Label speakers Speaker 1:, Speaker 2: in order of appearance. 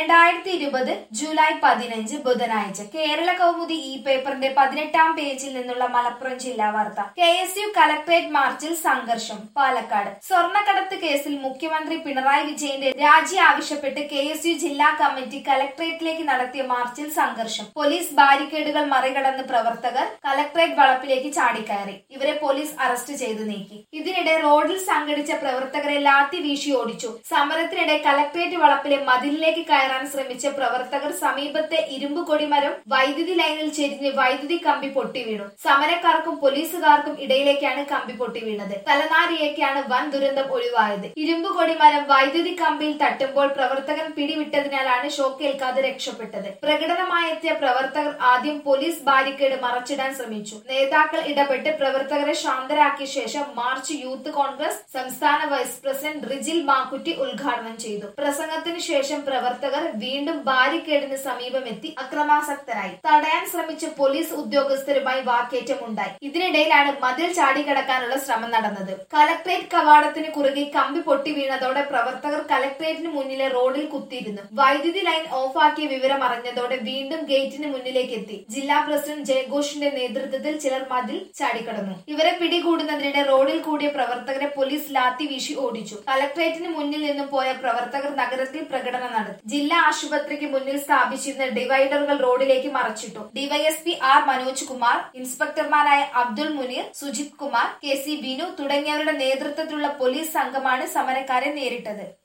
Speaker 1: രണ്ടായിരത്തി ഇരുപത് ജൂലൈ പതിനഞ്ച് ബുധനാഴ്ച കേരള കൗമുദി ഈ പേപ്പറിന്റെ പതിനെട്ടാം പേജിൽ നിന്നുള്ള മലപ്പുറം ജില്ലാ വാർത്ത കെ എസ് യു കലക്ട്രേറ്റ് മാർച്ചിൽ സംഘർഷം പാലക്കാട് സ്വർണ്ണക്കടത്ത് കേസിൽ മുഖ്യമന്ത്രി പിണറായി വിജയന്റെ രാജി ആവശ്യപ്പെട്ട് കെ എസ് യു ജില്ലാ കമ്മിറ്റി കലക്ട്രേറ്റിലേക്ക് നടത്തിയ മാർച്ചിൽ സംഘർഷം പോലീസ് ബാരിക്കേഡുകൾ മറികടന്ന് പ്രവർത്തകർ കലക്ട്രേറ്റ് വളപ്പിലേക്ക് ചാടിക്കയറി ഇവരെ പോലീസ് അറസ്റ്റ് ചെയ്തു നീക്കി ഇതിനിടെ റോഡിൽ സംഘടിച്ച പ്രവർത്തകരെ ലാത്തി വീശി ഓടിച്ചു സമരത്തിനിടെ കലക്ട്രേറ്റ് വളപ്പിലെ മതിലിലേക്ക് കയറാൻ ശ്രമിച്ച പ്രവർത്തകർ സമീപത്തെ ഇരുമ്പ് കൊടിമരം വൈദ്യുതി ലൈനിൽ ചെരിഞ്ഞ് വൈദ്യുതി കമ്പി പൊട്ടി വീണു സമരക്കാർക്കും പോലീസുകാർക്കും ഇടയിലേക്കാണ് കമ്പി പൊട്ടി വീണത് തലനാരിയേക്കാണ് വൻ ദുരന്തം ഒഴിവായത് ഇരുമ്പ് കൊടിമരം വൈദ്യുതി കമ്പിയിൽ തട്ടുമ്പോൾ പ്രവർത്തകൻ പിടിവിട്ടതിനാലാണ് ഷോക്കേൽക്കാതെ രക്ഷപ്പെട്ടത് പ്രകടനമായെത്തിയ പ്രവർത്തകർ ആദ്യം പോലീസ് ബാരിക്കേഡ് മറച്ചിടാൻ ശ്രമിച്ചു നേതാക്കൾ ഇടപെട്ട് പ്രവർത്തകരെ ശാന്തരാക്കിയ ശേഷം മാർച്ച് യൂത്ത് കോൺഗ്രസ് സംസ്ഥാന വൈസ് പ്രസിഡന്റ് റിജിൽ മാക്കുറ്റി ഉദ്ഘാടനം ചെയ്തു പ്രസംഗത്തിനു ശേഷം പ്രവർത്തകർ വീണ്ടും ബാരിക്കേഡിന് സമീപമെത്തി അക്രമാസക്തരായി തടയാൻ ശ്രമിച്ച പോലീസ് ഉദ്യോഗസ്ഥരുമായി വാക്കേറ്റമുണ്ടായി ഇതിനിടയിലാണ് മതിൽ ചാടിക്കടക്കാനുള്ള ശ്രമം നടന്നത് കലക്ട്രേറ്റ് കവാടത്തിന് കുറുകെ കമ്പി പൊട്ടി വീണതോടെ പ്രവർത്തകർ കലക്ട്രേറ്റിന് മുന്നിലെ റോഡിൽ കുത്തിയിരുന്നു വൈദ്യുതി ലൈൻ ഓഫാക്കിയ വിവരം അറിഞ്ഞതോടെ വീണ്ടും ഗേറ്റിന് മുന്നിലേക്ക് എത്തി ജില്ലാ പ്രസിഡന്റ് ജയഘോഷിന്റെ നേതൃത്വത്തിൽ ചിലർ മതിൽ ചാടിക്കടന്നു ഇവരെ പിടികൂടുന്നതിനിടെ റോഡിൽ കൂടിയ പ്രവർത്തകരെ പോലീസ് ലാത്തി വീശി ഓടിച്ചു കലക്ട്രേറ്റിന് മുന്നിൽ നിന്നും പോയ പ്രവർത്തകർ നഗരത്തിൽ പ്രകടനം നടത്തി ജില്ലാ ആശുപത്രിക്ക് മുന്നിൽ സ്ഥാപിച്ചിരുന്ന ഡിവൈഡറുകൾ റോഡിലേക്ക് മറച്ചിട്ടു ഡിവൈഎസ്പി ആർ മനോജ് കുമാർ ഇൻസ്പെക്ടർമാരായ അബ്ദുൾ മുനീർ സുജിത് കുമാർ കെ സി ബിനു തുടങ്ങിയവരുടെ നേതൃത്വത്തിലുള്ള പോലീസ് സംഘമാണ് സമരക്കാരെ നേരിട്ടത്